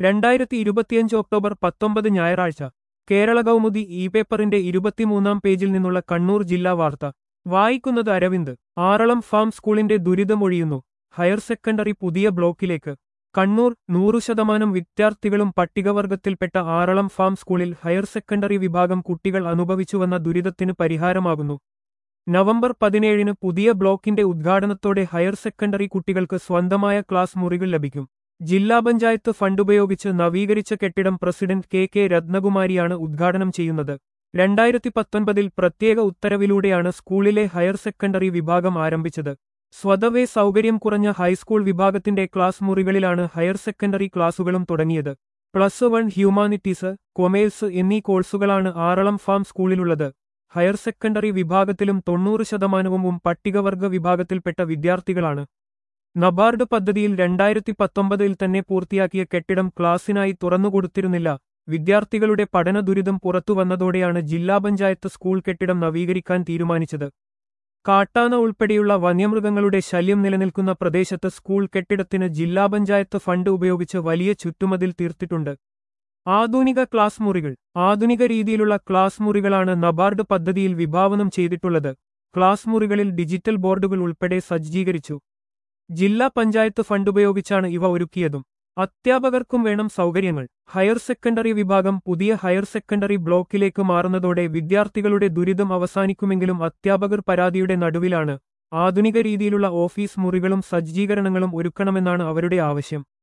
രണ്ടായിരത്തി ഇരുപത്തിയഞ്ച് ഒക്ടോബർ പത്തൊമ്പത് ഞായറാഴ്ച കേരള കൗമുദി ഇ പേപ്പറിന്റെ ഇരുപത്തിമൂന്നാം പേജിൽ നിന്നുള്ള കണ്ണൂർ ജില്ലാ വാർത്ത വായിക്കുന്നത് അരവിന്ദ് ആറളം ഫാം സ്കൂളിന്റെ ദുരിതമൊഴിയുന്നു ഹയർ സെക്കൻഡറി പുതിയ ബ്ലോക്കിലേക്ക് കണ്ണൂർ നൂറു ശതമാനം വിദ്യാർത്ഥികളും പട്ടികവർഗത്തിൽപ്പെട്ട ആറളം ഫാം സ്കൂളിൽ ഹയർ സെക്കൻഡറി വിഭാഗം കുട്ടികൾ അനുഭവിച്ചുവന്ന ദുരിതത്തിന് പരിഹാരമാകുന്നു നവംബർ പതിനേഴിന് പുതിയ ബ്ലോക്കിന്റെ ഉദ്ഘാടനത്തോടെ ഹയർ സെക്കൻഡറി കുട്ടികൾക്ക് സ്വന്തമായ ക്ലാസ് മുറികൾ ലഭിക്കും ജില്ലാ പഞ്ചായത്ത് ഫണ്ടുപയോഗിച്ച് നവീകരിച്ച കെട്ടിടം പ്രസിഡന്റ് കെ കെ രത്നകുമാരിയാണ് ഉദ്ഘാടനം ചെയ്യുന്നത് രണ്ടായിരത്തി പത്തൊൻപതിൽ പ്രത്യേക ഉത്തരവിലൂടെയാണ് സ്കൂളിലെ ഹയർ സെക്കൻഡറി വിഭാഗം ആരംഭിച്ചത് സ്വതവേ സൗകര്യം കുറഞ്ഞ ഹൈസ്കൂൾ വിഭാഗത്തിന്റെ ക്ലാസ് മുറികളിലാണ് ഹയർ സെക്കൻഡറി ക്ലാസുകളും തുടങ്ങിയത് പ്ലസ് വൺ ഹ്യൂമാനിറ്റീസ് കൊമേഴ്സ് എന്നീ കോഴ്സുകളാണ് ആറളം ഫാം സ്കൂളിലുള്ളത് ഹയർ സെക്കൻഡറി വിഭാഗത്തിലും തൊണ്ണൂറ് ശതമാനവും പട്ടികവർഗ വിഭാഗത്തിൽപ്പെട്ട വിദ്യാർത്ഥികളാണ് നബാർഡ് പദ്ധതിയിൽ രണ്ടായിരത്തി പത്തൊമ്പതിൽ തന്നെ പൂർത്തിയാക്കിയ കെട്ടിടം ക്ലാസിനായി തുറന്നുകൊടുത്തിരുന്നില്ല വിദ്യാർത്ഥികളുടെ പഠന ദുരിതം പുറത്തുവന്നതോടെയാണ് ജില്ലാ പഞ്ചായത്ത് സ്കൂൾ കെട്ടിടം നവീകരിക്കാൻ തീരുമാനിച്ചത് കാട്ടാന ഉൾപ്പെടെയുള്ള വന്യമൃഗങ്ങളുടെ ശല്യം നിലനിൽക്കുന്ന പ്രദേശത്ത് സ്കൂൾ കെട്ടിടത്തിന് ജില്ലാ പഞ്ചായത്ത് ഫണ്ട് ഉപയോഗിച്ച് വലിയ ചുറ്റുമതിൽ തീർത്തിട്ടുണ്ട് ആധുനിക ക്ലാസ് മുറികൾ ആധുനിക രീതിയിലുള്ള ക്ലാസ് മുറികളാണ് നബാർഡ് പദ്ധതിയിൽ വിഭാവനം ചെയ്തിട്ടുള്ളത് ക്ലാസ് മുറികളിൽ ഡിജിറ്റൽ ബോർഡുകൾ ഉൾപ്പെടെ സജ്ജീകരിച്ചു ജില്ലാ പഞ്ചായത്ത് ഫണ്ടുപയോഗിച്ചാണ് ഇവ ഒരുക്കിയതും അധ്യാപകർക്കും വേണം സൗകര്യങ്ങൾ ഹയർ സെക്കൻഡറി വിഭാഗം പുതിയ ഹയർ സെക്കൻഡറി ബ്ലോക്കിലേക്ക് മാറുന്നതോടെ വിദ്യാർത്ഥികളുടെ ദുരിതം അവസാനിക്കുമെങ്കിലും അധ്യാപകർ പരാതിയുടെ നടുവിലാണ് ആധുനിക രീതിയിലുള്ള ഓഫീസ് മുറികളും സജ്ജീകരണങ്ങളും ഒരുക്കണമെന്നാണ് അവരുടെ ആവശ്യം